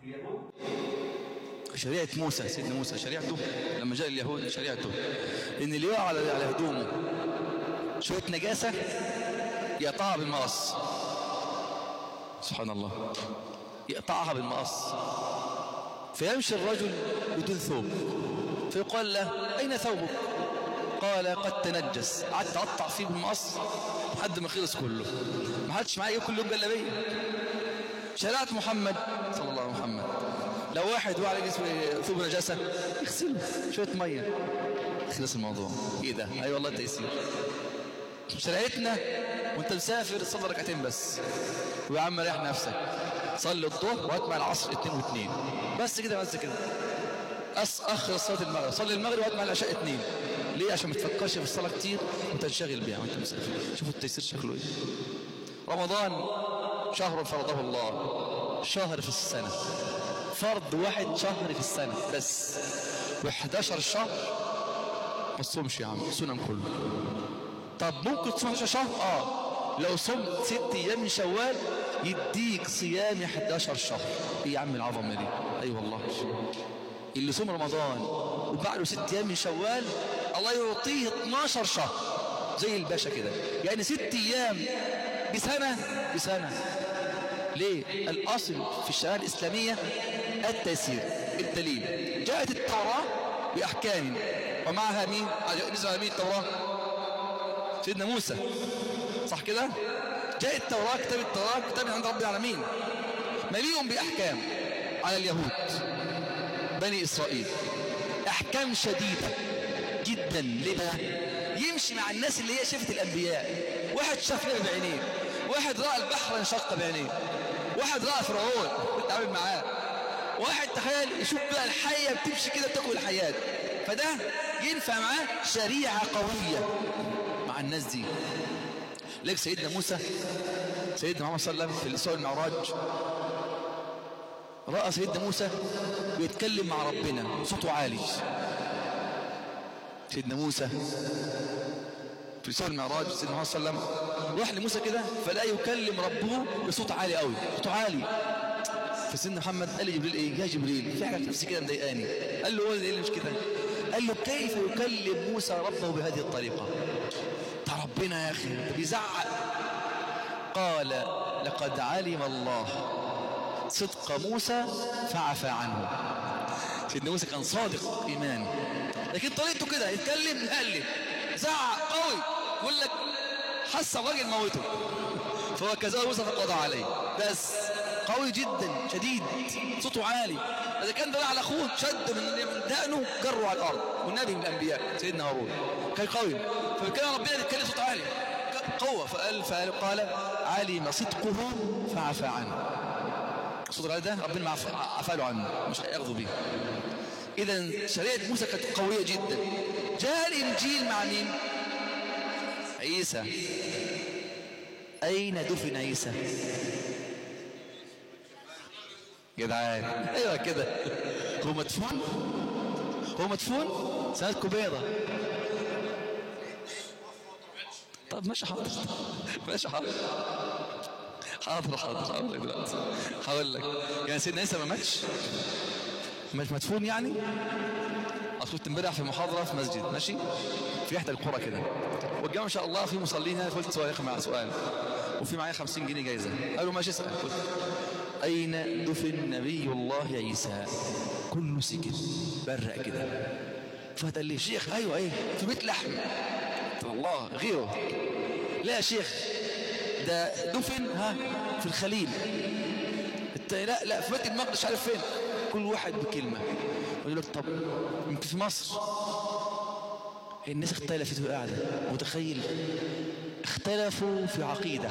شريعة موسى سيدنا موسى شريعته لما جاء اليهود شريعته ان اللي يقع على على هدومه شوية نجاسة يقطعها بالمقص سبحان الله يقطعها بالمقص فيمشي الرجل بدون ثوب فيقال له أين ثوبك قال قد تنجس قعدت أقطع فيه بالمقص لحد ما خلص كله ما حدش معايا كل يوم جلابيه شريعة محمد صلى الله عليه محمد لو واحد وقع على جسمه ثوب نجاسة يغسله شوية مية خلص الموضوع ايه ده اي والله تيسير شريعتنا وانت مسافر صلي ركعتين بس ويا عم ريح نفسك صلي الظهر وهات مع العصر اتنين واتنين بس كده بس كده أس اخر صلاه المغرب صلي المغرب وهات مع العشاء اتنين ليه عشان ما تفكرش في الصلاه كتير وتنشغل بيها وانت مسافر شوفوا التيسير شكله ايه رمضان شهر فرضه الله شهر في السنه فرض واحد شهر في السنه بس و11 شهر ما تصومش يا عم صوم كله طب ممكن تصوم 11 شهر اه لو صمت ست ايام من شوال يديك صيام 11 شهر ايه يا عم العظمه دي اي أيوة والله اللي صوم رمضان وبعده ست ايام من شوال الله يعطيه 12 شهر زي الباشا كده يعني ست ايام بسنه بسنه ليه الاصل في الشريعه الاسلاميه التيسير الدليل جاءت التوراه باحكام ومعها مين نزل على مين التوراه سيدنا موسى صح كده جاء التوراة كتاب التوراة كتاب عند رب العالمين مليء بأحكام على اليهود بني إسرائيل أحكام شديدة جدا ليه بقى يمشي مع الناس اللي هي شافت الأنبياء واحد شاف نبي بعينيه واحد رأى البحر انشق بعينيه واحد رأى فرعون بيتعامل معاه واحد تخيل يشوف بقى الحية بتمشي كده بتاكل الحياة فده ينفع معاه شريعة قوية مع الناس دي لك سيدنا موسى سيدنا محمد صلى الله عليه وسلم في الإسراء والمعراج رأى سيدنا موسى بيتكلم مع ربنا صوته عالي سيدنا موسى في الإسراء والمعراج سيدنا محمد صلى الله عليه وسلم راح لموسى كده فلا يكلم ربه بصوت عالي قوي صوته عالي فسيدنا محمد قال لجبريل ايه يا جبريل في حاجه في نفسي كده مضايقاني قال له هو ايه اللي مش كده قال له كيف يكلم موسى ربه بهذه الطريقه ده ربنا يا اخي بيزعق قال لقد علم الله صدق موسى فعفى عنه سيدنا موسى كان صادق ايمان لكن طريقته كده يتكلم يهلل زعق قوي يقول لك حس الراجل موته فهو كذا موسى فقضى عليه بس قوي جدا شديد صوته عالي اذا كان ده على اخوه شد من دقنه جره على الارض والنبي من الانبياء سيدنا هارون كان قوي فكان ربنا بيتكلم صوت عالي قوه فقال فقال قال علم صدقه فعفى عنه الصوت العالي ده ربنا عفى له عنه مش هياخذوا بيه اذا شريعه موسى كانت قويه جدا جاء الانجيل مع مين عيسى اين دفن عيسى جدعان ايوه كده هو مدفون هو مدفون سنة كبيرة طب ماشي حاضر ماشي حاضر حاضر حاضر حاضر دلوقتي هقول لك يعني سيدنا عيسى ما ماتش مش مدفون يعني اصل كنت امبارح في محاضره في مسجد ماشي في احدى القرى كده والجامع ان شاء الله في مصلين هنا قلت سؤال مع سؤال وفي معايا 50 جنيه جايزه قالوا ماشي اسال قلت أين دفن نبي الله عيسى كله سكت برق كده فقال لي شيخ أيوة أيه في بيت لحم الله غيره لا يا شيخ ده دفن ها في الخليل التاني لا لا في بيت المقدس عارف فين كل واحد بكلمة يقول لك طب انت في مصر الناس اختلفت وقاعدة متخيل اختلفوا في عقيدة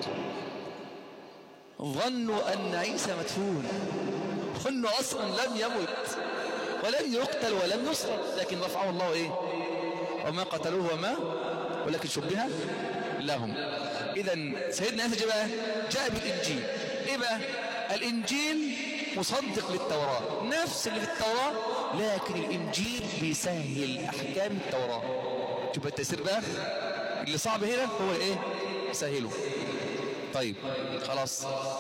ظنوا أن عيسى مدفون ظنوا أصلا لم يمت ولم يقتل ولم يصلب لكن رفعه الله إيه وما قتلوه وما ولكن شبه لهم إذا سيدنا عيسى بقى جاء بالإنجيل إيه بقى الإنجيل مصدق للتوراة نفس اللي في التوراة لكن الإنجيل بيسهل أحكام التوراة شوف التأثير بقى اللي صعب هنا هو إيه يسهله طيب خلاص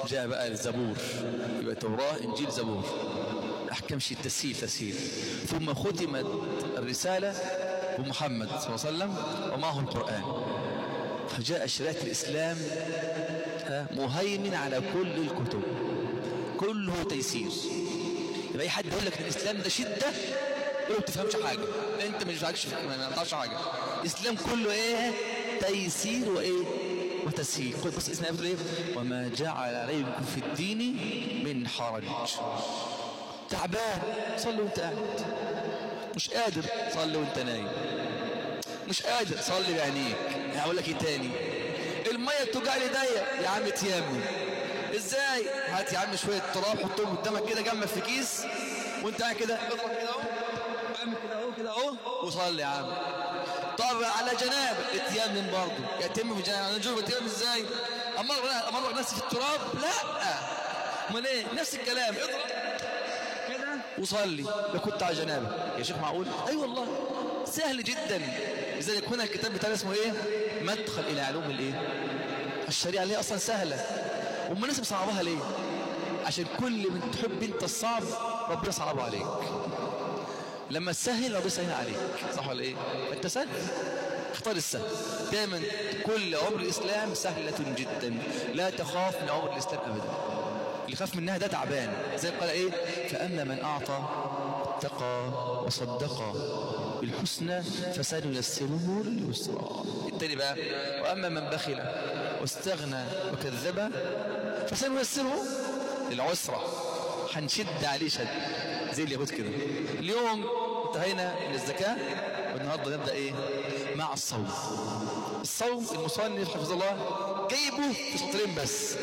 جاء بقى الزبور يبقى توراة إنجيل زبور أحكام شيء تسهيل تسهيل ثم ختمت الرسالة بمحمد صلى الله عليه وسلم ومعه القرآن فجاء شريعة الإسلام ها، مهيمن على كل الكتب كله تيسير يبقى أي حد يقول لك إن الإسلام ده شدة يقول له ما بتفهمش حاجة أنت مش عارفش ما تعرفش حاجة الإسلام كله إيه تيسير وإيه وتسهيل قل بص اسمها بتقول إيه وما جعل عليكم في الدين من حرج تعبان صلي وانت قاعد مش قادر صلي وانت نايم مش قادر صلي بعينيك هقول لك ايه تاني الميه بتوجع لي ضيق يا عم تيمم ازاي هات يا عم شويه تراب حطهم قدامك كده جنبك في كيس وانت قاعد كده اضرب كده اهو اعمل كده اهو كده اهو وصلي يا عم طب على جنابك اتيمم برضه يتم في جنابك انا جنوب اتيمم ازاي امرغ امرغ نفسي في التراب لا امال ايه نفس الكلام اضرب كده وصلي لو كنت على جنابه يا شيخ معقول اي أيوة والله سهل جدا لذلك هنا الكتاب بتاعنا اسمه ايه مدخل الى علوم الايه الشريعه اللي هي اصلا سهله وما الناس مصعبها ليه عشان كل من تحب انت الصعب ربنا صعبه عليك لما تسهل ربنا يسهل عليك صح ولا ايه انت سهل اختار السهل دايما كل عمر الاسلام سهله جدا لا تخاف من عمر الاسلام ابدا اللي خاف منها ده تعبان زي قال ايه فاما من اعطى اتقى وصدق بالحسنى فسنيسره لليسرى التاني بقى واما من بخل واستغنى وكذب فسنيسره للعسرى هنشد عليه شد زي اليهود كده اليوم انتهينا من الزكاه والنهارده نبدا ايه مع الصوم الصوم المصنف حفظه الله جايبه في سطرين بس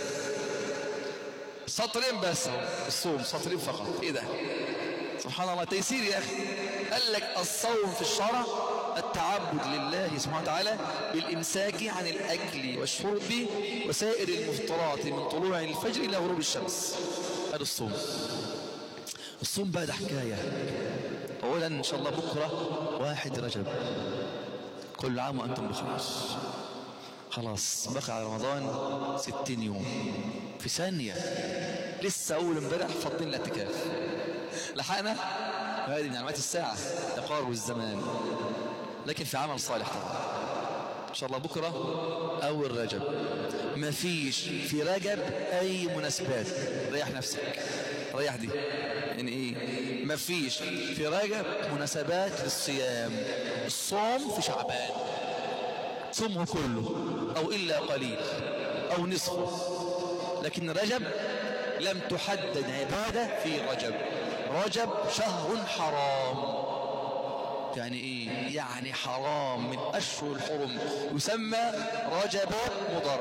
سطرين بس الصوم سطرين فقط ايه ده سبحان الله تيسير يا اخي قال لك الصوم في الشرع التعبد لله سبحانه وتعالى بالامساك عن الاكل والشرب وسائر المفطرات من طلوع الفجر الى غروب الشمس هذا الصوم الصوم بقى ده حكايه اولا ان شاء الله بكره واحد رجب كل عام وانتم بخير خلاص بقى على رمضان ستين يوم في ثانية لسه أول امبارح فاضلين الاعتكاف لحقنا هذه من علامات الساعة تقارب الزمان لكن في عمل صالح طبعا إن شاء الله بكرة أول رجب ما فيش في رجب أي مناسبات ريح نفسك ريح دي يعني إيه ما فيش في رجب مناسبات للصيام الصوم في شعبان صومه كله أو إلا قليل أو نصفه لكن رجب لم تحدد عبادة في رجب رجب شهر حرام يعني ايه يعني حرام من اشهر الحرم يسمى رجب مضر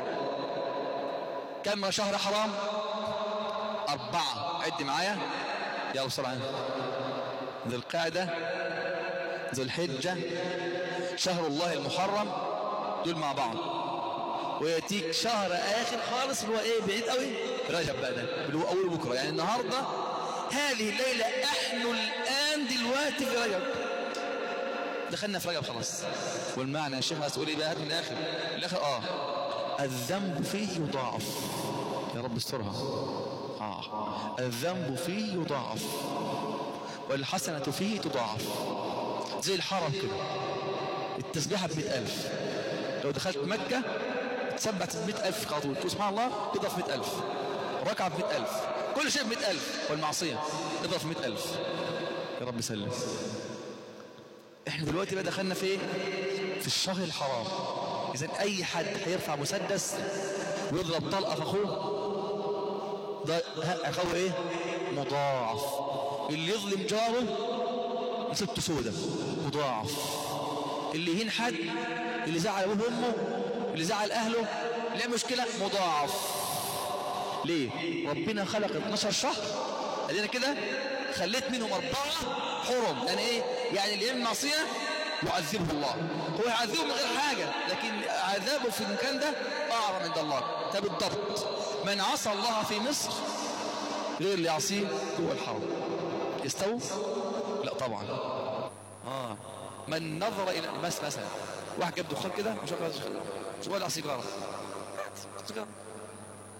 كم شهر حرام اربعة عد معايا يا بسرعة ذو القعدة ذو الحجة شهر الله المحرم دول مع بعض ويأتيك شهر آخر خالص اللي هو إيه بعيد قوي رجب بقى ده اللي هو أول بكرة يعني النهاردة هذه الليلة احنا الآن دلوقتي في رجب دخلنا في رجب خلاص والمعنى يا شيخ تقول ايه بقى هات من الآخر الآخر آه الذنب فيه يضاعف يا رب استرها آه الذنب فيه يضاعف والحسنة فيه تضاعف زي الحرم كده التسبيحة بمئة ألف لو دخلت مكة تسبح بمئة ألف على طول تقول سبحان الله تضرب في مئة ألف ركعة بمئة ألف كل شيء بمئة ألف والمعصية تضرب في مئة ألف يا رب سلم احنا دلوقتي بقى دخلنا في ايه في الشهر الحرام اذا اي حد هيرفع مسدس ويضرب طلقه في اخوه ده اخوه ايه مضاعف اللي يظلم جاره مسبته سودة مضاعف اللي يهين حد اللي زعل ابوه وامه اللي زعل اهله اللي عمل مشكله مضاعف ليه ربنا خلق 12 شهر ادينا كده خليت منهم اربعه حرم يعني ايه يعني اللي يعمل معصيه يعذبه الله هو يعذبه من غير حاجه لكن عذابه في المكان ده اعظم عند الله ده بالضبط من عصى الله في مصر غير اللي يعصيه جوه الحرم يستووا لا طبعا اه من نظر الى بس مثلا واحد جاب دخان كده مش واخد مش واخد سيجاره سيجاره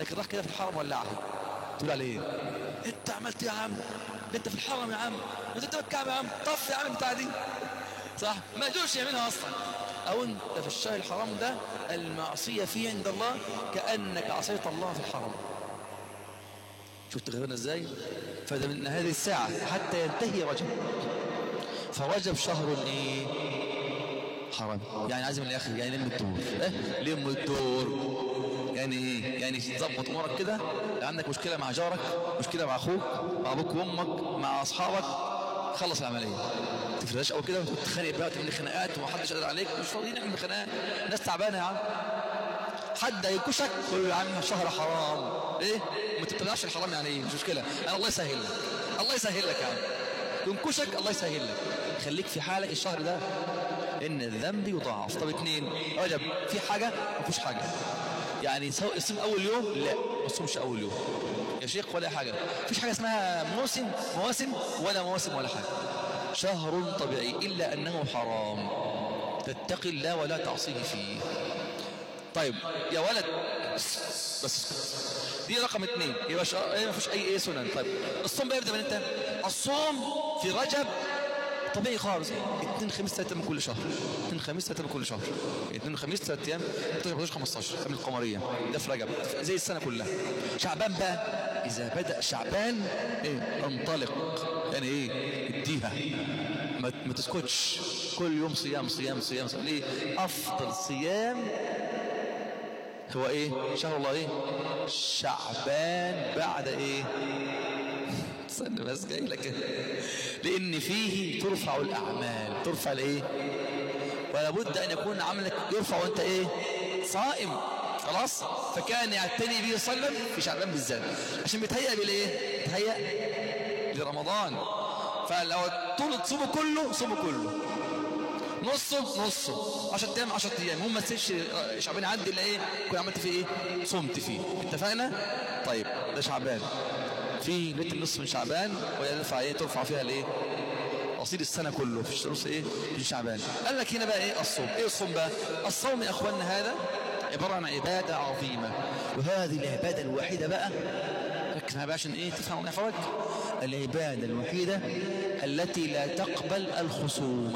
لكن راح كده في الحرم ولعها تقول عليه ايه انت عملت ايه يا عم ده انت في الحرم يا عم ده انت في الكعبه يا عم طف يا عم بتاع دي صح ما يقدرش يعملها اصلا او انت في الشهر الحرام ده المعصيه فيه عند الله كانك عصيت الله في الحرم شفت غيرنا ازاي فده من هذه الساعه حتى ينتهي رجب فرجب شهر ايه حرام يعني عايز من الاخر يعني لم الدور ايه لم الدور يعني ايه يعني تظبط امورك كده لو عندك مشكله مع جارك مشكله مع اخوك مع ابوك وامك مع اصحابك خلص العمليه ما تفرقش قوي كده وتتخانق بقى وتعمل خناقات ومحدش قادر عليك مش فاضيين نعمل خناقات الناس تعبانه يا عم حد هيكشك تقول له يا عم شهر حرام ايه ما تتبعش الحرام يعني ايه مش مشكله انا الله يسهل لك الله يسهل لك يا عم ينكشك الله يسهل لك خليك في حالك الشهر ده ان الذنب يضاعف طب اتنين رجب في حاجه ما فيش حاجه يعني سواء يصوم اول يوم لا ما تصومش اول يوم يا شيخ ولا حاجه مفيش حاجه اسمها موسم مواسم ولا مواسم ولا حاجه شهر طبيعي الا انه حرام تتقي الله ولا تعصيه فيه طيب يا ولد بس دي رقم اثنين يبقى شا... ايه ما فيش اي ايه سنن طيب الصوم بقى يبدا من امتى الصوم في رجب طبيعي خالص اثنين خميس ثلاثة من كل شهر اثنين خميس ثلاثة من كل شهر اثنين خميس ثلاثة ايام 13 15 من القمرية ده في رجب زي السنة كلها شعبان بقى اذا بدأ شعبان ايه انطلق يعني ايه اديها ما, ما تسكتش كل يوم صيام صيام صيام, صيام. ليه افضل صيام هو ايه شهر الله ايه شعبان بعد ايه استنى بس جاي لك لان فيه ترفع الاعمال ترفع الايه ولا بد ان يكون عملك يرفع وانت ايه صائم خلاص فكان يعتني به صلى الله عليه وسلم في شعبان بالذات عشان بيتهيأ بالايه بيتهيأ لرمضان فلو طول تصومه كله صومه كله نصه نصه 10 ايام 10 ايام هم ما تسيبش شعبان يعدي الا ايه كنت عملت فيه ايه صمت فيه اتفقنا طيب ده شعبان في ليله النصف من شعبان ويرفع ايه ترفع فيها الايه اصيل السنه كله في النص ايه في شعبان قال لك هنا بقى ايه الصوم ايه الصوم بقى الصوم يا اخواننا هذا عباره عن عباده عظيمه وهذه العباده الوحيده بقى ركز معايا عشان ايه تفهم ونحفظك العباده الوحيده التي لا تقبل الخصومه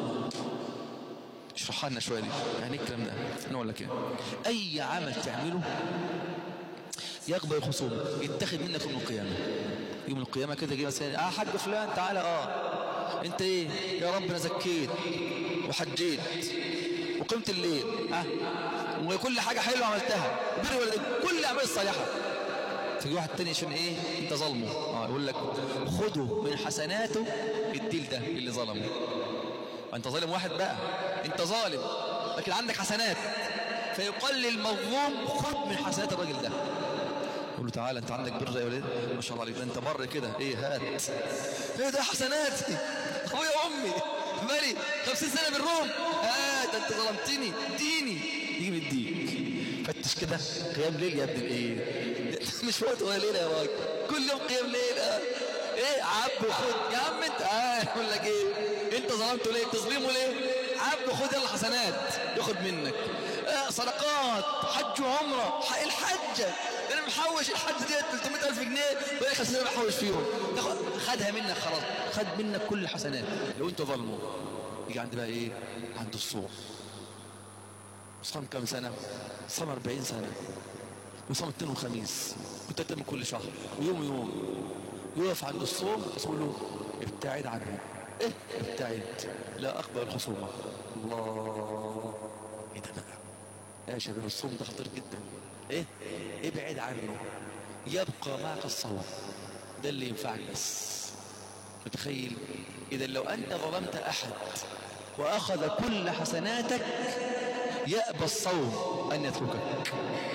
اشرحها لنا شويه دي يعني ايه الكلام ده نقول لك ايه اي عمل تعمله يقبل الخصومه يتخذ منك يوم القيامه يوم القيامه كده جه مثلا اه حاج فلان تعالى اه انت ايه يا رب انا زكيت وحجيت وقمت الليل اه وكل حاجه حلوه عملتها بر ولا كل الاعمال الصالحه في واحد تاني عشان ايه انت ظلمه اه يقول لك خده من حسناته الديل ده اللي ظلمه انت ظالم واحد بقى انت ظالم لكن عندك حسنات فيقال للمظلوم خد من حسنات الراجل ده يقول له تعالى انت عندك بر يا ولد ما شاء الله عليك ده انت بر كده ايه هات ايه ده حسناتي ابويا وامي مالي 50 سنه بالروم هات انت ظلمتني اديني يجي مديك فتش كده قيام ليل يا ابن الايه مش وقت ولا ليله يا راجل كل يوم قيام ليل اه. ايه عب وخد يا عم انت اه يقول لك ايه انت ظلمته ليه تظلمه ليه عب وخد يلا حسنات ياخد منك آه صدقات حج وعمره حق الحجه انا محوش الحج دي 300000 جنيه ولا 50 بحوش فيهم تاخد خدها منك خلاص خد منك كل الحسنات لو انت ظلمه يجي عند بقى ايه عند الصوم صام كم سنه صام 40 سنه وصام اثنين وخميس كنت من كل شهر ويوم يوم يقف عند الصوم يقول له ابتعد عنه ايه ابتعد لا اقبل الخصومه الله ايه ده بقى يا شباب الصوم ده خطير جدا ايه ابعد عنه يبقى معك الصوم ده اللي ينفعك بس متخيل اذا لو انت ظلمت احد واخذ كل حسناتك يأبى الصوم ان يتركك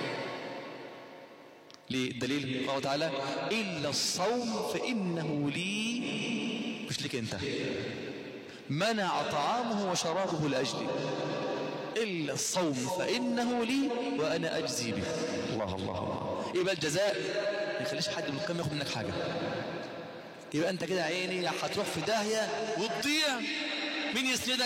ليه الدليل قال تعالى إلا الصوم فإنه لي مش لك أنت منع طعامه وشرابه لأجلي إلا الصوم فإنه لي وأنا أجزي به الله الله الله يبقى الجزاء ما يخليش حد من القيم ياخد منك حاجة يبقى أنت كده عيني هتروح في داهية وتضيع مين يسندك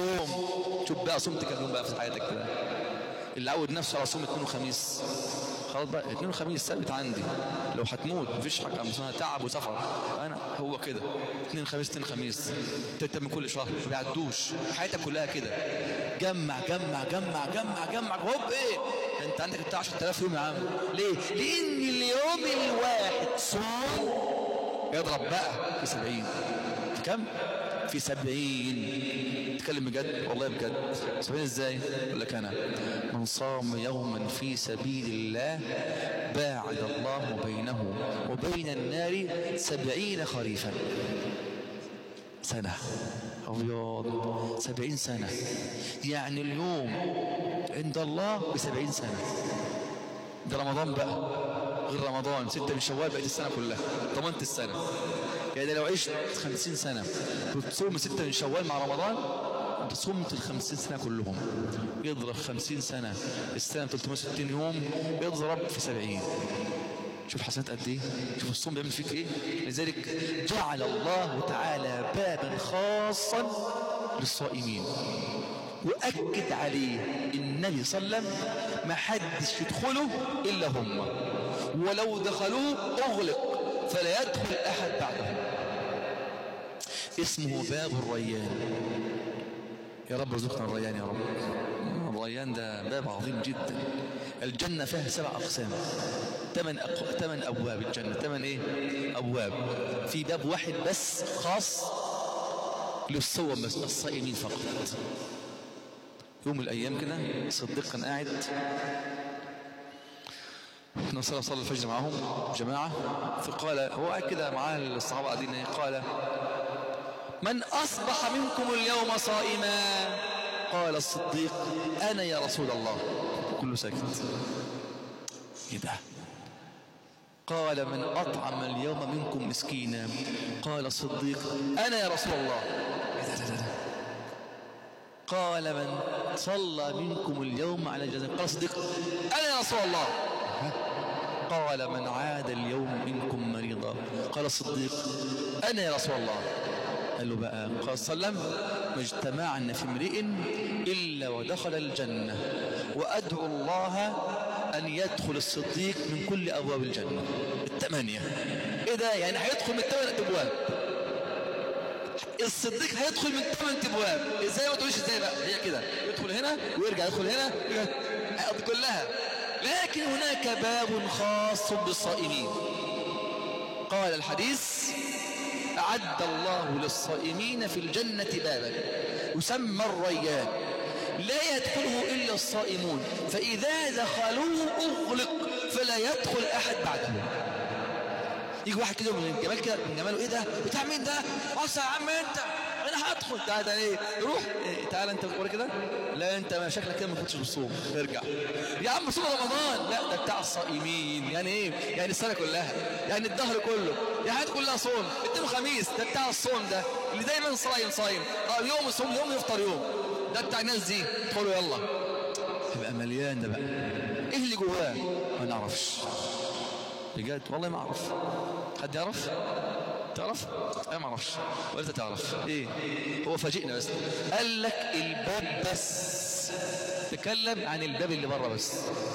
صوم شوف بقى صمت كم يوم بقى في حياتك كده اللي عود نفسه على صوم اثنين وخميس خلاص بقى اثنين وخميس ثابت عندي لو هتموت مفيش حاجه مثلا تعب وسفر انا هو كده اثنين خميس اثنين خميس تلاتة من كل شهر ما بيعدوش حياتك كلها كده جمع جمع جمع جمع جمع هوب ايه انت عندك بتاع 10000 يوم يا عم ليه؟ لان اليوم الواحد صوم يضرب بقى في 70 في كم؟ في 70 تتكلم بجد والله بجد 70 ازاي؟ يقول لك انا من صام يوما في سبيل الله باعد الله بينه وبين النار سبعين خريفا سنة أبيض سبعين سنة يعني اليوم عند الله بسبعين سنة ده رمضان بقى غير رمضان ستة من شوال بقيت السنة كلها ضمنت السنة يعني لو عشت خمسين سنة وتصوم ستة من شوال مع رمضان انت صمت الخمسين سنة كلهم يضرب خمسين سنة السنة 360 يوم يضرب في سبعين شوف حسنات قد ايه شوف الصوم بيعمل فيك ايه لذلك جعل الله تعالى بابا خاصا للصائمين واكد عليه النبي صلى الله عليه وسلم ما حدش يدخله الا هم ولو دخلوه اغلق فلا يدخل احد بعدهم اسمه باب الريان يا رب ارزقنا الريان يا رب الريان ده باب عظيم جدا الجنة فيها سبع أقسام ثمان أق... ثمان أبواب الجنة ثمان إيه أبواب في باب واحد بس خاص للصوم بس الصائمين فقط يوم من الأيام كده صديق كان قاعد احنا صلى صلى الفجر معهم جماعة فقال هو قاعد كده معاه الصحابة قاعدين قال من أصبح منكم اليوم صائما قال الصديق أنا يا رسول الله كله ساكت ايه ده قال من أطعم اليوم منكم مسكينا قال الصديق أنا يا رسول الله إيه ده ده ده قال من صلى منكم اليوم على جزاء قال الصديق أنا يا رسول الله قال من عاد اليوم منكم مريضا قال الصديق أنا يا رسول الله قال له بقى قال صلى الله عليه وسلم ما اجتمعنا في امرئ إلا ودخل الجنة وأدعو الله أن يدخل الصديق من كل أبواب الجنة الثمانية إيه ده يعني هيدخل من الثمان أبواب الصديق هيدخل من ثمان أبواب إزاي ما تقولش إزاي بقى هي كده يدخل هنا ويرجع يدخل هنا هيقضي كلها لكن هناك باب خاص بالصائمين قال الحديث أعد الله للصائمين في الجنة بابا يسمى الريان لا يدخله إلا الصائمون فإذا دخلوه أغلق فلا يدخل أحد بعده يجي واحد كده من الجمال كده من جماله ايه ده بتاع مين ده اصلا يا عم انت انا هدخل ده ده ايه روح إيه تعالى انت ورا كده لا انت ما شكلك كده ما كنتش بتصوم ارجع يا عم صوم رمضان لا ده بتاع الصائمين يعني ايه يعني السنه كلها يعني الدهر كله يعني حياتي كلها صوم اثنين وخميس ده بتاع الصوم ده اللي دايما صايم صايم اه يوم يصوم يوم يفطر يوم ده بتاع الناس دي ادخلوا يلا يبقى مليان ده بقى ايه اللي جواه ما نعرفش بجد والله ما اعرف حد يعرف تعرف انا ما اعرفش ولا انت تعرف ايه هو فاجئنا بس قال لك الباب بس تكلم عن الباب اللي بره بس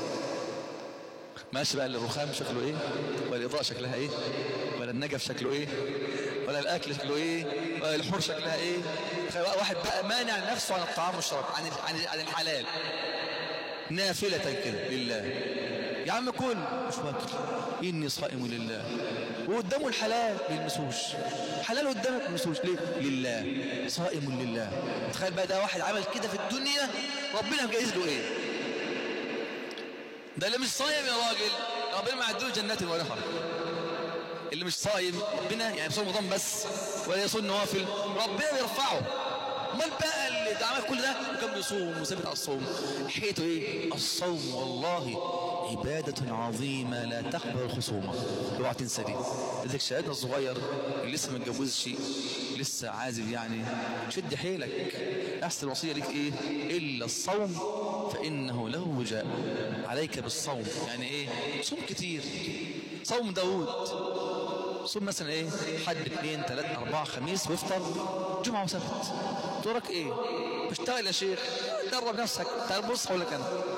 ماشي بقى الرخام شكله ايه ولا الاضاءه شكلها ايه ولا النجف شكله ايه ولا الاكل شكله ايه ولا الحور شكلها ايه واحد بقى مانع نفسه عن الطعام والشراب عن عن عن الحلال نافله كده لله يا عم كل مش واكل اني صائم لله وقدامه الحلال ما يلمسوش حلال قدامك ما يلمسوش ليه لله صائم لله تخيل بقى ده واحد عمل كده في الدنيا ربنا مجهز له ايه ده اللي مش صايم يا راجل ربنا ما عدله جنات ونهر اللي مش صايم ربنا يعني بيصوم رمضان بس ولا يصوم نوافل ربنا بيرفعه امال بقى اللي عمل كل ده وكان بيصوم وثابت على الصوم حكايته ايه الصوم والله عبادة عظيمة لا تقبل الخصومة اوعى تنسى دي لذلك شهادنا الصغير اللي لسه ما اتجوزش لسه عازب يعني شد حيلك احسن وصية لك ايه الا الصوم فانه له وجاء عليك بالصوم يعني ايه صوم كتير صوم داود صوم مثلا ايه حد اثنين ثلاثة أربعة خميس وافطر جمعة وسبت دورك ايه بشتغل يا شيخ درب نفسك تعال بص حولك انا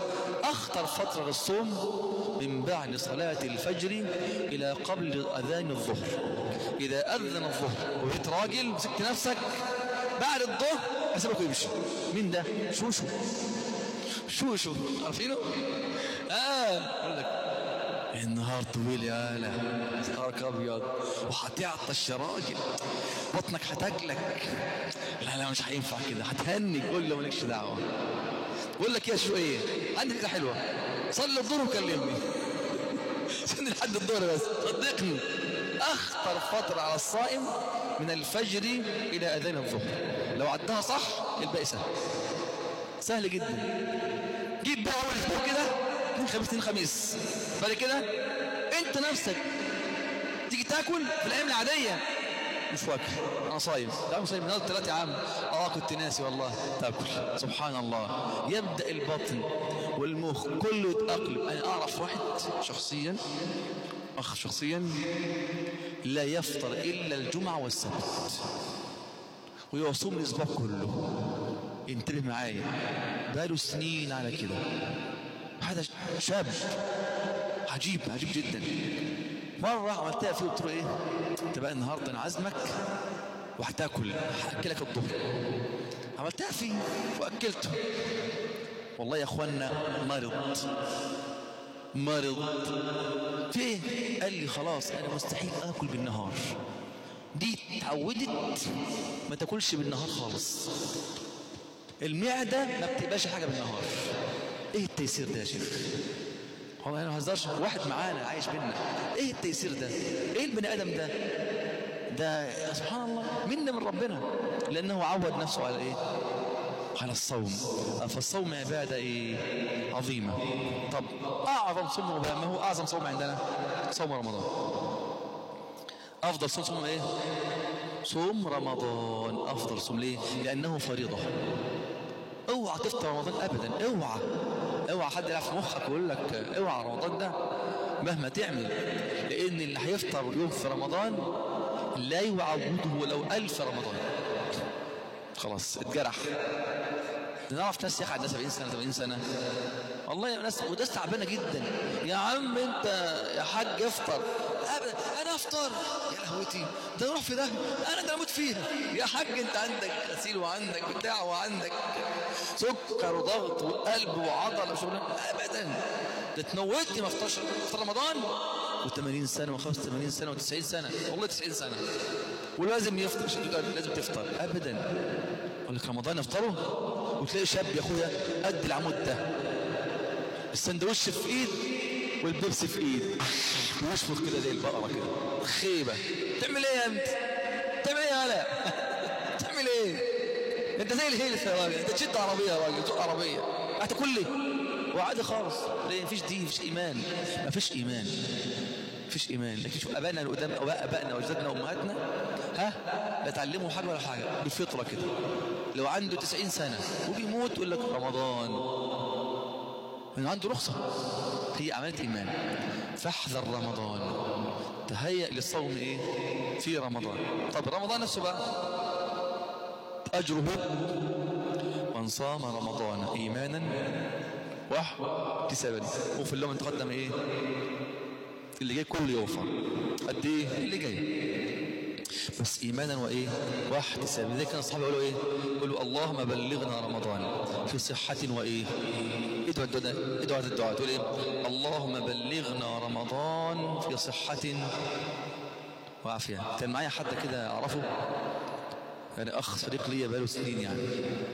أخطر فترة للصوم من بعد صلاة الفجر إلى قبل أذان الظهر إذا أذن الظهر وبقيت راجل مسكت نفسك بعد الظهر حسبك ويمشي مين ده؟ شوشو شوشو عارفينه؟ آه أقول لك النهار طويل يا لا نهارك ابيض وهتعطش يا راجل بطنك هتاكلك لا لا مش هينفع كده هتهنج قول له مالكش دعوه بقول لك يا شو ايه عندي فكره حلوه صلي الظهر وكلمني استنى لحد الظهر بس صدقني اخطر فتره على الصائم من الفجر الى اذان الظهر لو عدها صح الباقي سهل سهل جدا جيب بقى اول اسبوع كده اثنين خميس اثنين خميس بعد كده انت نفسك تيجي تاكل في الايام العاديه مش واكل انا صايم لا انا صايم من اول ثلاثة يا عم اه كنت ناسي والله تاكل سبحان الله يبدا البطن والمخ كله يتاقلم انا اعرف واحد شخصيا اخ شخصيا لا يفطر الا الجمعه والسبت ويصوم الاسبوع كله انتبه معايا بقاله سنين على كده هذا شاب عجيب عجيب جدا مرة عملتها فيه قلت له ايه انت بقى النهارده انا عازمك وهتاكل هاكلك الظهر عملتها فيه واكلته والله يا اخوانا مرض مرض في ايه قال لي خلاص انا مستحيل اكل بالنهار دي اتعودت ما تاكلش بالنهار خالص المعده ما بتبقاش حاجه بالنهار ايه التيسير ده يا شيخ هو انا ما بهزرش واحد معانا عايش بينا ايه التيسير ده ايه البني ادم ده ده سبحان الله منا من ربنا لانه عود نفسه على ايه على الصوم فالصوم عباده ايه عظيمه طب اعظم صوم ما هو اعظم صوم عندنا صوم رمضان افضل صوم صوم ايه صوم رمضان افضل صوم ليه لانه فريضه اوعى تفطر رمضان ابدا اوعى اوعى حد يلعب في مخك ويقول لك اوعى رمضان ده مهما تعمل لان اللي هيفطر يوم في رمضان لا يعوضه ولو ألف رمضان خلاص اتجرح نعرف ناس يقعد 70 سنه 80 سنه والله يا ناس وناس تعبانه جدا يا عم انت يا حاج افطر ابدا انا افطر يا لهوتي ده اروح في ده انا ده اموت فيها يا حاج انت عندك غسيل وعندك بتاع وعندك سكر وضغط وقلب وعضله وشغل ابدا ده تموتني ما افطرش في رمضان و80 سنه و85 سنه و90 سنه والله 90 سنه ولازم يفطر مش لازم تفطر ابدا اقول لك رمضان افطره وتلاقي شاب يا اخويا قد العمود ده السندوتش في ايد والبيبسي في ايد ويشفط كده زي البقره كده خيبه تعمل ايه انت تعمل ايه يا هلا تعمل ايه انت زي الهيلث يا راجل انت تشد عربيه يا راجل تسوق عربيه هتاكل لي وعادي خالص ليه مفيش دين مفيش ايمان مفيش ايمان مفيش ايمان لكن شوف ابائنا القدام او ابائنا واجدادنا وامهاتنا ها لا تعلموا حاجه ولا حاجه بالفطره كده لو عنده 90 سنه وبيموت يقول لك رمضان من عنده رخصه هي عمليه ايمان فاحذر رمضان تهيأ للصوم ايه في رمضان طب رمضان نفسه بقى اجره من صام رمضان ايمانا واحتسابا وفي اللون تقدم ايه اللي جاي كله يوفى قد ايه اللي جاي بس ايمانا وايه واحتسابا لذلك كان الصحابه يقولوا ايه يقولوا اللهم بلغنا رمضان في صحه وايه ادعوا الدعاء ادعوا الدعاء تقول ايه اللهم بلغنا رمضان في صحه وعافيه كان معايا حد كده اعرفه يعني اخ صديق ليا بقاله سنين يعني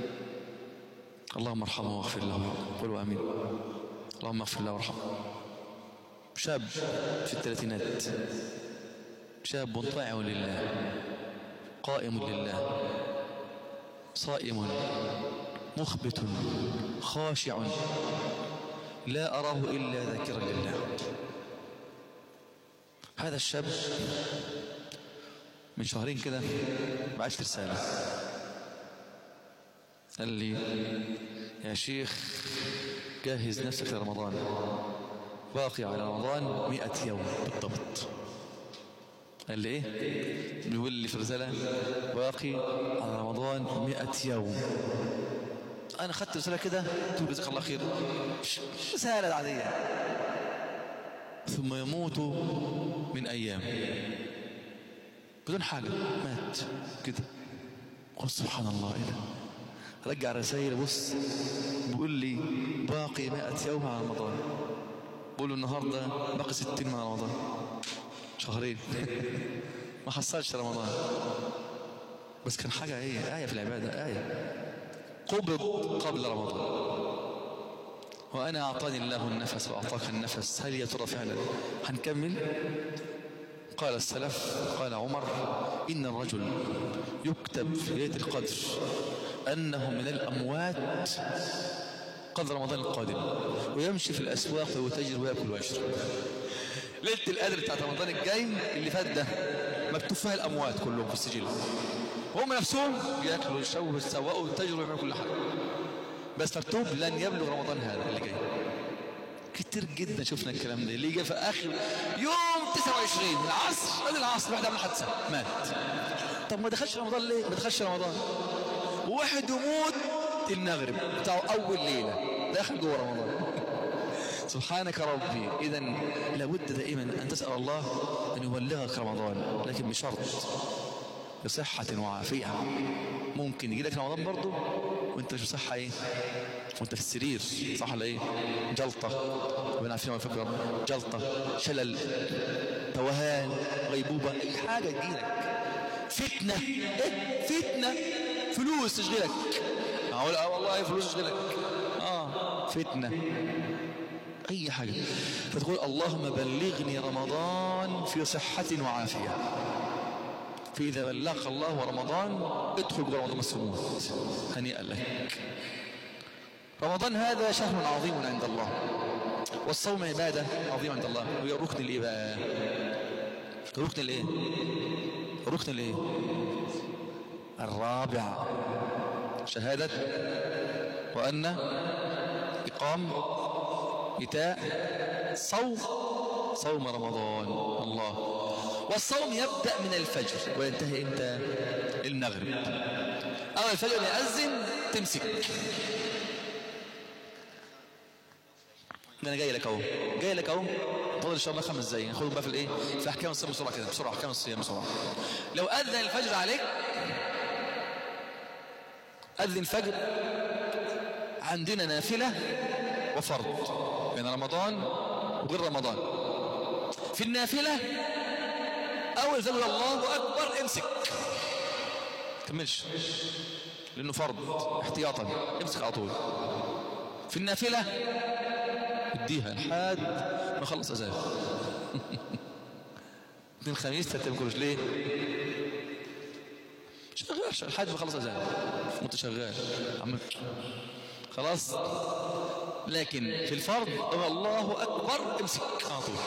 اللهم ارحمه واغفر له قولوا امين اللهم اغفر له وارحمه شاب في الثلاثينات شاب طائع لله قائم لله صائم مخبت خاشع لا أراه إلا ذاكرا لله هذا الشاب من شهرين كده بعت رسالة قال لي يا شيخ جهز نفسك لرمضان باقي على رمضان مئة يوم بالضبط قال لي ايه بيقول لي في الرسالة باقي على رمضان مئة يوم انا خدت رساله كده تقول جزاك الله خير رساله عاديه ثم يموت من ايام بدون حاجه مات كده قل سبحان الله ايه ده رجع رسائل بص بيقول لي باقي 100 يوم على رمضان بقول له النهارده باقي 60 من رمضان شهرين ما حصلش رمضان بس كان حاجه ايه ايه في العباده ايه قبض قبل رمضان وانا اعطاني الله النفس واعطاك النفس هل يا ترى فعلا هنكمل قال السلف قال عمر إن الرجل يكتب في ليلة القدر أنه من الأموات قدر رمضان القادم ويمشي في الأسواق ويتجر ويأكل ويشرب ليلة القدر بتاعت رمضان الجاي اللي فات ده مكتوب فيها الأموات كلهم في السجل وهم نفسهم يأكلوا ويشربوا ويتسوقوا ويتجروا ويعملوا كل حاجة بس مكتوب لن يبلغ رمضان هذا اللي جاي كتير جدا شفنا الكلام ده اللي جه في اخر يوم 29 العصر قبل العصر واحد عمل حادثه مات طب ما دخلش رمضان ليه؟ ما دخلش رمضان وواحد يموت المغرب بتاعه اول ليله داخل جوه رمضان سبحانك ربي اذا لابد دائما ان تسال الله ان يبلغك رمضان لكن بشرط بصحة وعافية ممكن يجي لك رمضان برضه وانت مش بصحة ايه وانت في السرير صح ولا ايه جلطة ربنا عارفين ما فكر جلطة شلل توهان غيبوبة اي حاجة تجيلك فتنة ايه فتنة فلوس تشغلك اقول اه والله فلوس تشغلك اه فتنة اي حاجة فتقول اللهم بلغني رمضان في صحة وعافية فإذا بلغك الله رمضان ادخل جوه رمضان السموت هنيئا لك رمضان هذا شهر عظيم عند الله والصوم عبادة عظيمة عند الله وهي ركن الايه بقى ركن الايه ركن الايه الرابع شهادة وأن إقام إيتاء صوم صوم رمضان الله والصوم يبدأ من الفجر وينتهي امتى المغرب أول الفجر يأذن تمسك ده انا جاي لك اهو جاي لك اهو فاضل ان شاء الله خمس دقايق ناخد بقى في الايه في احكام الصيام بسرعه كده بسرعه احكام الصيام بسرعه لو اذن الفجر عليك اذن الفجر عندنا نافله وفرض بين رمضان وغير رمضان في النافله اول فجر الله اكبر امسك كملش لانه فرض احتياطا امسك على طول في النافله اديها لحد ما خلص اذان اثنين خميس ثلاثة كلش ليه شغال لحد ما خلص اذان وانت شغال عمل خلاص لكن في الفرض الله اكبر امسك على طول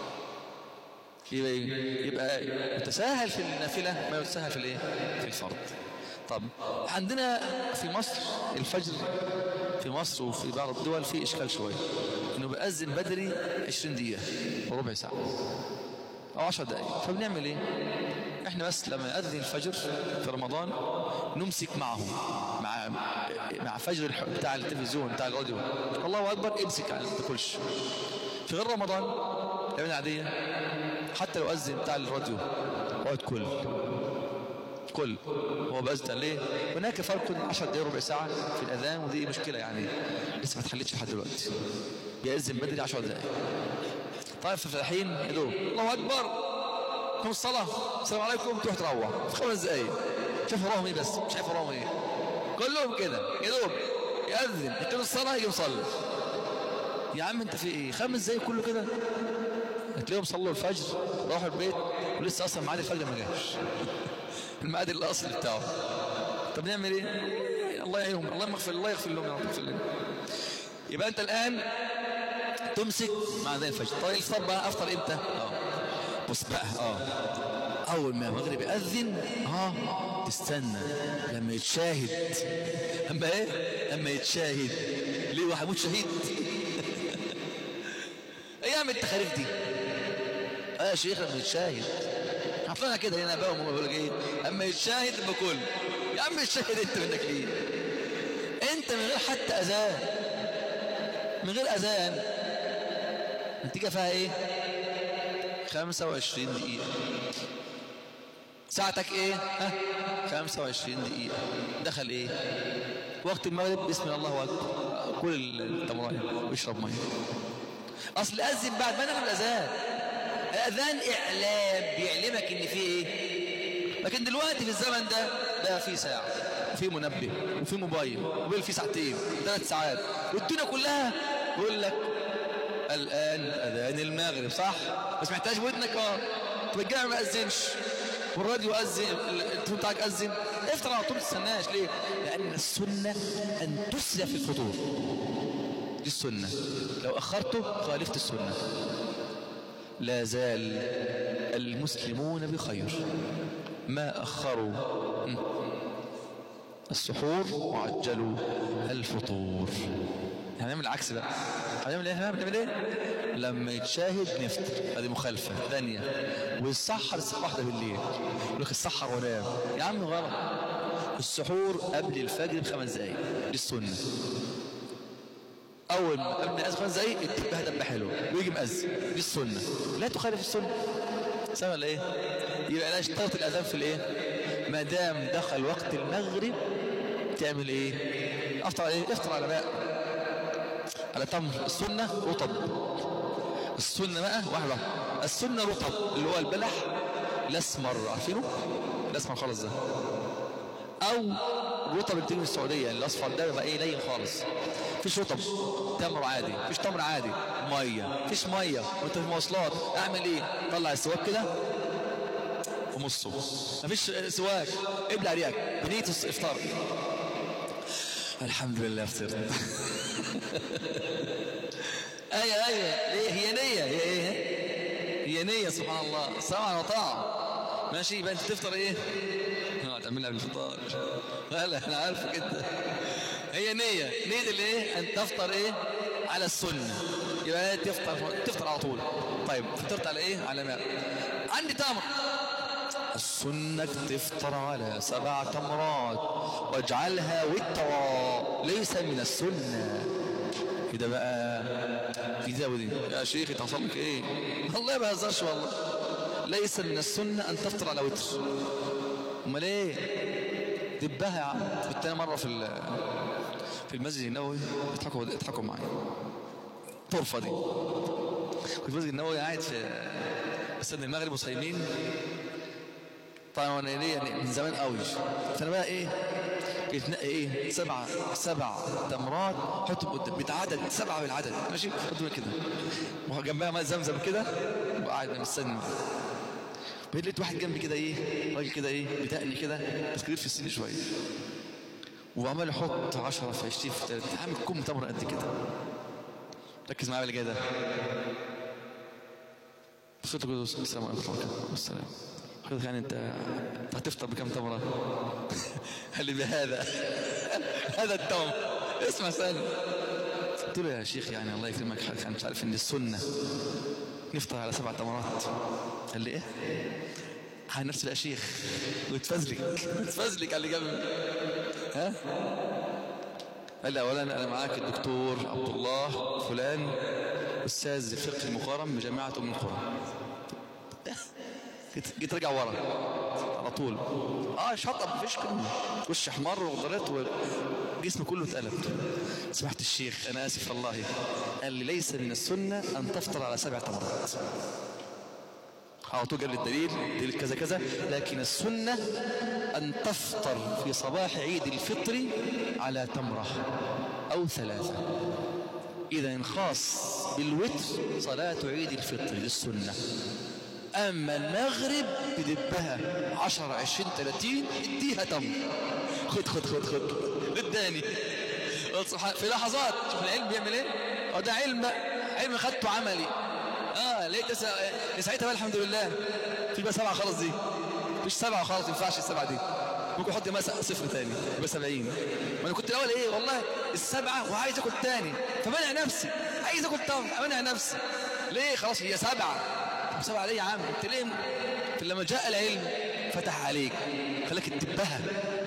يبقى يبقى يتساهل في النافله ما يتساهل في الايه في الفرض طب عندنا في مصر الفجر في مصر وفي بعض الدول في اشكال شويه انه بيأذن بدري 20 دقيقه وربع ساعه او 10 دقائق فبنعمل ايه احنا بس لما يأذن الفجر في رمضان نمسك معه مع مع فجر بتاع التلفزيون بتاع الراديو الله اكبر امسك يعني ما تاكلش في غير رمضان الايام العاديه حتى لو أذن بتاع الراديو اقعد كل كل هو بأذن ليه هناك فرق 10 دقايق ربع ساعة في الأذان ودي مشكلة يعني لسه ما اتحلتش لحد دلوقتي بيأذن بدري 10 دقايق طيب في الحين يا دوب الله أكبر قوم الصلاة السلام عليكم تروح تروح في خمس دقايق شوف وراهم ايه بس مش عارف وراهم ايه كلهم كده يا دوب يأذن يقيم الصلاة يجي مصلي يا عم انت في ايه خمس دقايق كله كده هتلاقيهم صلوا الفجر راحوا البيت ولسه اصلا ميعاد الفجر ما جاش الميعاد الاصلي بتاعه طب نعمل ايه الله يعينهم الله يغفر الله يغفر لهم يا رب يغفر لهم يبقى انت الان تمسك مع ذي الفجر طيب الفطار بقى افطر امتى اه بص بقى اه اول ما المغرب ياذن اه تستنى لما يتشاهد اما ايه اما يتشاهد ليه واحد يموت شهيد ايام التخاريف دي اه يا شيخ لما يتشاهد حطلنا كده هنا بقى وما بقول لك ايه اما يتشاهد بكل يا عم الشاهد انت منك ليه انت من غير حتى اذان من غير اذان النتيجه فيها ايه 25 دقيقه ساعتك ايه ها 25 دقيقه دخل ايه وقت المغرب بسم الله اكبر كل التمرين واشرب ميه اصل اذن بعد ما نعمل الاذان الاذان اعلام بيعلمك ان في ايه لكن دلوقتي في الزمن ده ده في ساعه وفي منبه وفي موبايل وبيل في ساعتين ثلاث ساعات والدنيا كلها يقول لك الان اذان المغرب صح بس محتاج ودنك اه طب الجامع ما اذنش والراديو اذن التليفون بتاعك اذن افطر على طول ما تستناش ليه؟ لان السنه ان تسرع في الفطور دي السنه لو اخرته خالفت السنه لا زال المسلمون بخير ما اخروا السحور وعجلوا الفطور هنعمل العكس بقى هنعمل ايه هنعمل ايه لما يتشاهد نفطر هذه مخالفه ثانيه ويسحر الساعه واحده بالليل يقول لك السحر ونام يا عم غلط السحور قبل الفجر بخمس دقايق دي السنه اول ما قبل الاذان خمس دقايق التبه دبه حلو ويجي مأذن دي السنه لا تخالف السنه سامع ولا ايه يبقى لا اشترط الاذان في الايه ما دام دخل وقت المغرب تعمل ايه افطر على ايه افطر على ماء على تمر السنه رطب السنه بقى واحده السنه رطب اللي هو البلح الاسمر عارفينه الاسمر خالص ده او رطب اللي بتيجي من السعوديه يعني الاصفر ده بيبقى ايه لين خالص مفيش رطب تمر عادي مفيش تمر عادي ميه مفيش ميه وانت في المواصلات اعمل ايه طلع السواك كده ومصه مفيش سواك ابلع ريقك بنيه الافطار الحمد لله فطرت ايوه ايوه ليه هي نيه هي ايه هي نيه سبحان الله سمعا وطاعه ماشي يبقى انت تفطر ايه تعملها بالفطار لا لا انا عارفك انت هي نيه نيه الايه ان تفطر ايه على السنه يبقى تفطر تفطر على طول طيب فطرت على ايه على ماء عندي تمر السنة تفطر على سبع تمرات واجعلها وترا ليس من السنة كده بقى في دي يا شيخ تحصل لك ايه والله ما بهزرش والله ليس من السنة ان تفطر على وتر امال ايه دبها يا عم كنت انا مرة في في المسجد النبوي اضحكوا اضحكوا معايا طرفة دي كنت في المسجد النبوي قاعد في استنى المغرب وصايمين طبعا انا ليه يعني من زمان قوي فانا بقى ايه يتنقي ايه سبعة سبع تمرات حطهم قدام بيتعدد سبعة بالعدد ماشي حطهم كده وجنبها ماء زمزم كده وقاعد مستني بقيت لقيت واحد جنبي كده ايه راجل كده ايه بتقني كده بس كبير في السن شويه وعمال يحط 10 في 20 في 30 عامل كم تمر قد كده ركز معايا اللي جاي ده صوت السلام عليكم ورحمه الله والسلام قلت يعني انت هتفطر بكم تمره قال لي بهذا هذا التمر اسمع سأل قلت له يا شيخ يعني الله يكرمك انا مش عارف ان السنه نفطر على سبع تمرات قال لي ايه على نفس يا شيخ وتفزلك وتفزلك على اللي جنبي ها قال لي اولا انا معاك الدكتور عبد الله فلان استاذ الفقه المقارن بجامعه ام القرى جيت راجع ورا على طول اه شطب مفيش كلمه وش احمر وغدرت وجسمي كله اتقلب سمحت الشيخ انا اسف والله قال لي ليس من السنه ان تفطر على سبع تمرات على طول قال لي الدليل دليل كذا كذا لكن السنه ان تفطر في صباح عيد الفطر على تمره او ثلاثه اذا خاص بالوتر صلاه عيد الفطر للسنه اما المغرب بدبها 10 20 30 اديها تمر خد خد خد خد اداني في لحظات شوف العلم بيعمل ايه هو ده علم علم خدته عملي اه لقيت ساعتها بقى الحمد لله في بقى سبعه خلاص دي مش سبعه خلاص ما ينفعش السبعه دي ممكن احط مثلا صفر تاني يبقى 70 وانا كنت الاول ايه والله السبعه وعايز اكل تاني فمنع نفسي عايز اكل تمر منع نفسي ليه خلاص هي سبعه سبعه ليه يا عم انت ليه لما جاء العلم فتح عليك خلاك تدبها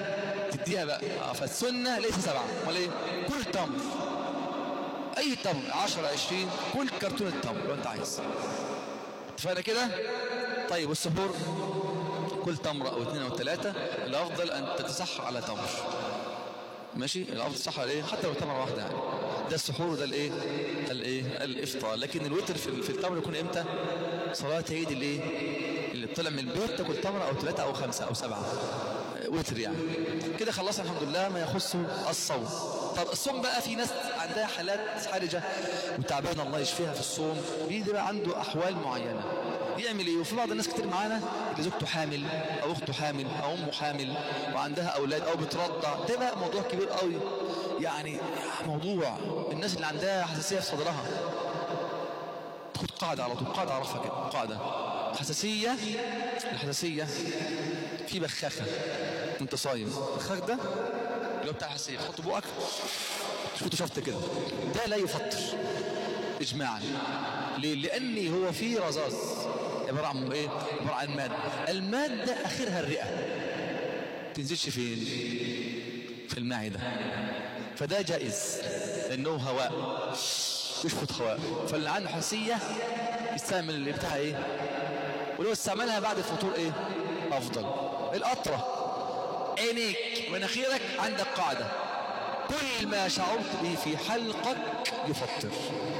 تديها بقى آه، فالسنة ليس سبعة امال ايه كل تمر اي تمر 10 20 كل كرتونة تمر لو انت عايز اتفقنا كده طيب والسحور كل تمرة او اثنين او ثلاثة الافضل ان تتسحر على تمر ماشي الافضل تسحر على ايه حتى لو تمرة واحدة يعني ده السحور وده الايه الايه الافطار لكن الوتر في, في التمر يكون امتى صلاة عيد الايه اللي طلع من البيت تاكل تمرة او ثلاثة او خمسة او سبعة وتر يعني كده خلصنا الحمد لله ما يخص الصوم طب الصوم بقى في ناس عندها حالات حرجة وتعبانة الله يشفيها في الصوم بيجي بقى عنده أحوال معينة يعمل ايه وفي بعض الناس كتير معانا اللي زوجته حامل او اخته حامل او امه حامل وعندها اولاد او بترضع ده بقى موضوع كبير قوي يعني موضوع الناس اللي عندها حساسيه في صدرها تاخد قاعده على طول قاعده اعرفها كده قاعده حساسيه الحساسيه في بخاخه وانت صايم البخاخ ده اللي هو بتاع الحساسيه تحطه بقك تفوت شفط كده ده لا يفطر اجماعا ليه؟ لان هو فيه رذاذ عباره عن ايه عباره عن ماده الماده اخرها الرئه تنزلش فين في المعده فده جائز لانه هواء يشفط هواء فاللي عنده حساسيه يستعمل اللي بتاعها ايه ولو استعملها بعد الفطور ايه افضل القطره عينيك مناخيرك عندك قاعده كل ما شعرت به في حلقك يفطر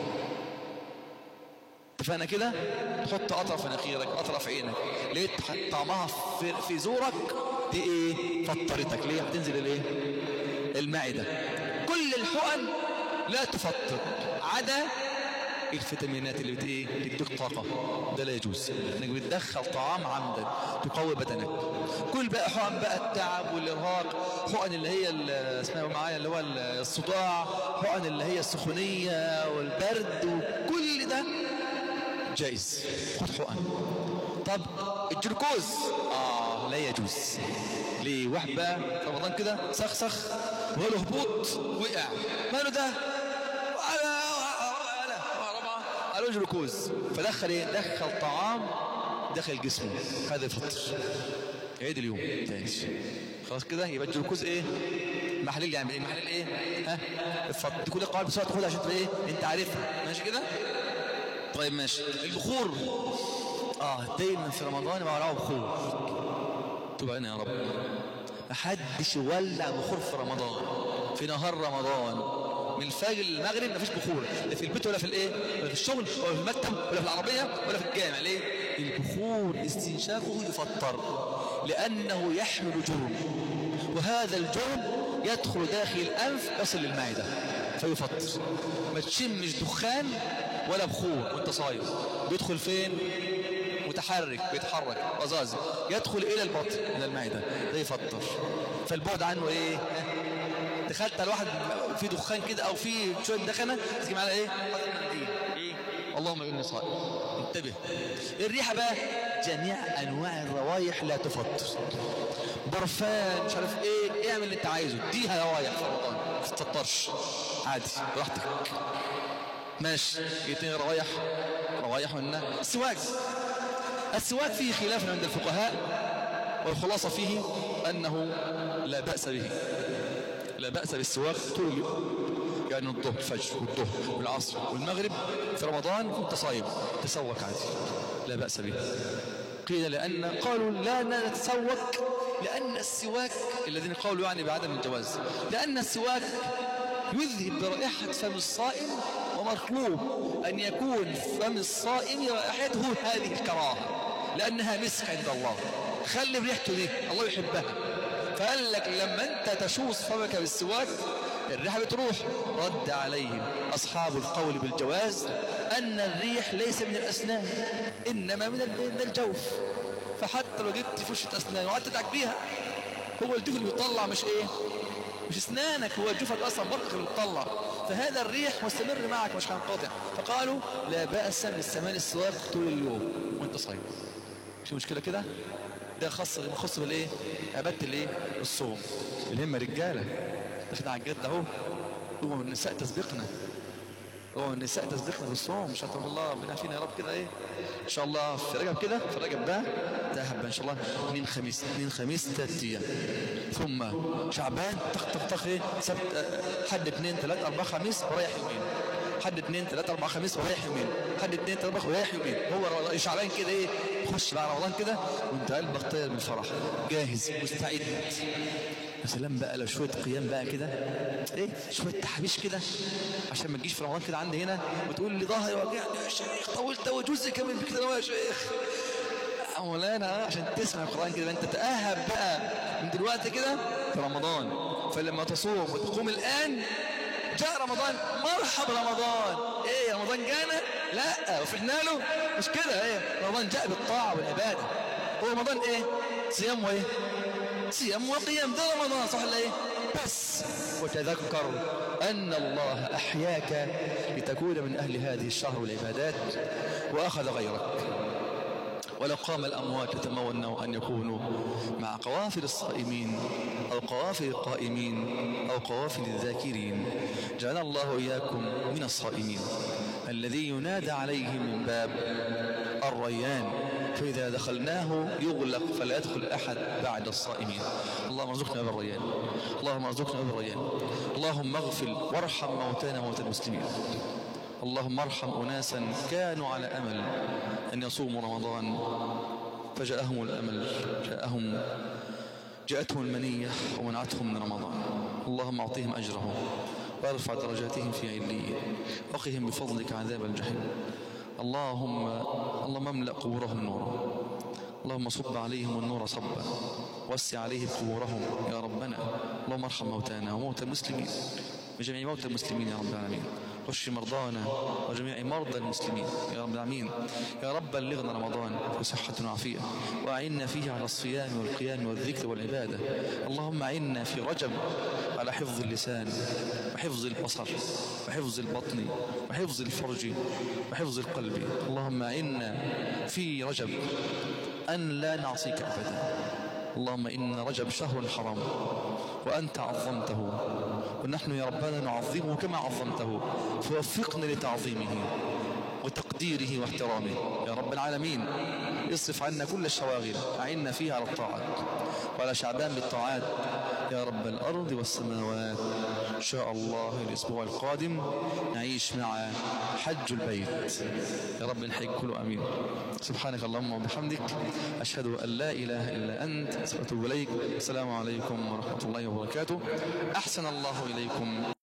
اتفقنا كده تحط قطره في مناخيرك قطره في عينك لقيت طعمها في, في زورك دي ايه فطرتك ليه هتنزل الايه المعده كل الحقن لا تفطر عدا الفيتامينات اللي بت ايه بتديك طاقه ده لا يجوز انك بتدخل طعام عمدا تقوي بدنك كل بقى حقن بقى التعب والارهاق حقن اللي هي ال- اسمها معايا اللي هو الصداع حقن اللي هي السخونيه والبرد وكل ده جائز خد حقن طب الجلوكوز اه لا يجوز ليه واحد بقى في رمضان كده سخسخ وله هبوط وقع ماله ده قالوا جلوكوز فدخل ايه دخل طعام دخل جسمه هذا يفطر عيد اليوم تاني خلاص كده يبقى الجلوكوز ايه محلول يعمل ايه محلول ايه ها الفطر دي كل القواعد بسرعه تاخدها عشان تبقى ايه انت عارفها ماشي كده طيب ماشي البخور اه دايما في رمضان يبقى وراه بخور تبقى هنا يا رب محدش يولع بخور في رمضان في نهار رمضان من الفجر للمغرب مفيش بخور لا في البيت ولا في الايه ولا في الشغل ولا في المكتب ولا في العربيه ولا في الجامع ليه البخور استنشاقه يفطر لانه يحمل جرم وهذا الجرم يدخل داخل الانف يصل للمعده فيفطر ما تشمش دخان ولا بخور وانت صايم بيدخل فين متحرك بيتحرك رذاذ يدخل الى البطن الى المعده ده يفطر فالبعد عنه ايه دخلت على واحد في دخان كده او في شويه دخنه تيجي معاه ايه حاطط منديل ايه اللهم اني صائم انتبه الريحه بقى جميع انواع الروايح لا تفطر برفان مش عارف ايه اعمل اللي انت عايزه اديها روايح في رمضان ما تفطرش عادي براحتك ماشي ايه روايح روايح قلنا السواك السواك فيه خلاف عند الفقهاء والخلاصة فيه أنه لا بأس به لا بأس بالسواك طول اليوم يعني الظهر الفجر والظهر والعصر والمغرب في رمضان وانت صايم تسوك عادي لا بأس به قيل لأن قالوا لا نتسوك لأن السواك الذين قالوا يعني بعدم الجواز لأن السواك يذهب برائحة فم الصائم ومطلوب أن يكون فم الصائم رائحته هذه الكراهة لأنها مسك عند الله خلي بريحته دي الله يحبها فقال لك لما أنت تشوص فمك بالسواك الريحة بتروح رد عليهم أصحاب القول بالجواز أن الريح ليس من الأسنان إنما من من الجوف فحتى لو جبت فرشة أسنان وقعدت تدعك بيها هو الجوف اللي بيطلع مش إيه مش اسنانك هو جوفك اصلا برقك اللي بتطلع فهذا الريح مستمر معك مش هينقطع فقالوا لا بأس من استعمال السواك طول اليوم وانت صايم مش مشكلة كده ده خاص خاص بالايه عبادة الايه الصوم الهمة رجالة داخلين على الجد اهو هو من النساء تسبقنا هو من النساء تسبقنا بالصوم مش الله ربنا فينا يا رب كده ايه شاء الله في رجب كده في رجب ده تهب ان شاء الله اثنين خميس اثنين خميس ثلاث ايام ثم شعبان طخ طخ طخ ايه سبت آه، حد اثنين ثلاث اربعة خميس ورايح يومين حد اثنين ثلاثة أربعة خميس ورايح يومين حد اثنين ثلاثة أربعة ورايح يومين هو رمضان- شعبان كده إيه خش بقى رمضان كده وأنت قلبك طاير من الفرح جاهز مستعد يا سلام بقى لو شوية قيام بقى كده ايه شوية تحبيش كده عشان ما تجيش في رمضان كده عندي هنا وتقول لي ظهري وجعني يا شيخ طولت أوي جزء كمان كده يا شيخ يا مولانا عشان تسمع القرآن كده انت تأهب بقى من دلوقتي كده في رمضان فلما تصوم وتقوم الآن جاء رمضان مرحب رمضان ايه رمضان جانا لا وفحنا له مش كده ايه رمضان جاء بالطاعة والعبادة هو رمضان ايه صيام وايه صيام وقيام ده رمضان صح ولا ايه بس وتذكر أن الله أحياك لتكون من أهل هذه الشهر والعبادات وأخذ غيرك ولو قام الأموات يتمنوا أن يكونوا مع قوافل الصائمين أو قوافل القائمين أو قوافل الذاكرين جعل الله إياكم من الصائمين الذي ينادى عليهم من باب الريان فإذا دخلناه يغلق فلا يدخل أحد بعد الصائمين اللهم ارزقنا باب الريان اللهم ارزقنا باب الريان اللهم اغفر وارحم موتانا وموتى المسلمين اللهم ارحم أناسا كانوا على أمل أن يصوموا رمضان فجاءهم الأمل جاءهم جاءتهم المنية ومنعتهم من رمضان اللهم أعطيهم أجرهم وارفع درجاتهم في عليين وقهم بفضلك عذاب الجحيم اللهم اللهم املأ قبورهم نورا اللهم صب عليهم النور صبا وسع عليهم قبورهم يا ربنا اللهم ارحم موتانا وموتى المسلمين وجميع موتى المسلمين يا رب العالمين واشف مرضانا وجميع مرضى المسلمين يا رب العالمين يا رب بلغنا رمضان بصحة وعافية وأعنا فيه على الصيام والقيام والذكر والعبادة اللهم أعنا في رجب على حفظ اللسان وحفظ البصر وحفظ البطن وحفظ الفرج وحفظ القلب اللهم أعنا في رجب أن لا نعصيك أبدا اللهم إن رجب شهر حرام وأنت عظمته ونحن يا ربنا نعظمه كما عظمته فوفقنا لتعظيمه وتقديره واحترامه يا رب العالمين اصرف عنا كل الشواغل أعنا فيها على الطاعات وعلى شعبان بالطاعات يا رب الأرض والسماوات إن شاء الله الأسبوع القادم نعيش مع حج البيت يا رب الحج كله أمين سبحانك اللهم وبحمدك أشهد أن لا إله إلا أنت أتوب إليك السلام عليكم ورحمة الله وبركاته أحسن الله إليكم